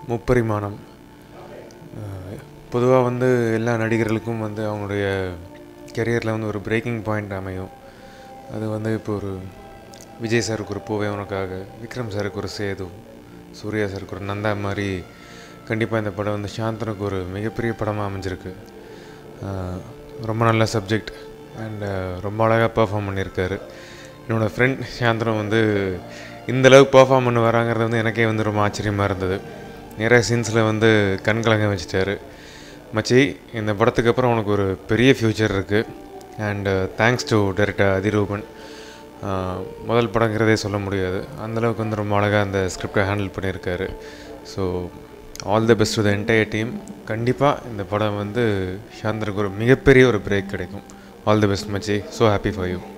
முப்பரிமாணம் பொதுவாக வந்து எல்லா நடிகர்களுக்கும் வந்து அவங்களுடைய கெரியரில் வந்து ஒரு பிரேக்கிங் பாயிண்ட் அமையும் அது வந்து இப்போ ஒரு விஜய் சாருக்கு ஒரு பூவே உனக்காக விக்ரம் சாருக்கு ஒரு சேது சூர்யா சாருக்கு ஒரு நந்தா மாதிரி கண்டிப்பாக இந்த படம் வந்து சாந்தனுக்கு ஒரு மிகப்பெரிய படமாக அமைஞ்சிருக்கு ஆஹ் ரொம்ப நல்ல சப்ஜெக்ட் அண்ட் ரொம்ப அழகாக பெர்ஃபார்ம் பண்ணியிருக்காரு என்னோடய ஃப்ரெண்ட் சாந்தனம் வந்து இந்த அளவுக்கு பெர்ஃபார்ம் பண்ண வராங்கிறது வந்து எனக்கே வந்து ரொம்ப ஆச்சரியமாக இருந்தது நிறைய சீன்ஸில் வந்து கண் கலங்க வச்சுட்டாரு மச்சி இந்த படத்துக்கு அப்புறம் உனக்கு ஒரு பெரிய ஃப்யூச்சர் இருக்குது and thanks to director Adhiroopan ஆஹ் முதல் படங்கிறதே சொல்ல முடியாது அந்தளவுக்கு வந்து ரொம்ப அழகாக அந்த ஸ்கிரிப்டை ஹேண்டில் பண்ணியிருக்காரு so all the best to the entire team கண்டிப்பாக இந்த படம் வந்து சாந்தனுக்கு ஒரு மிகப்பெரிய ஒரு பிரேக் கிடைக்கும் ஆல் தி பெஸ்ட் மச்சி ஸோ ஹாப்பி ஃபார் யூ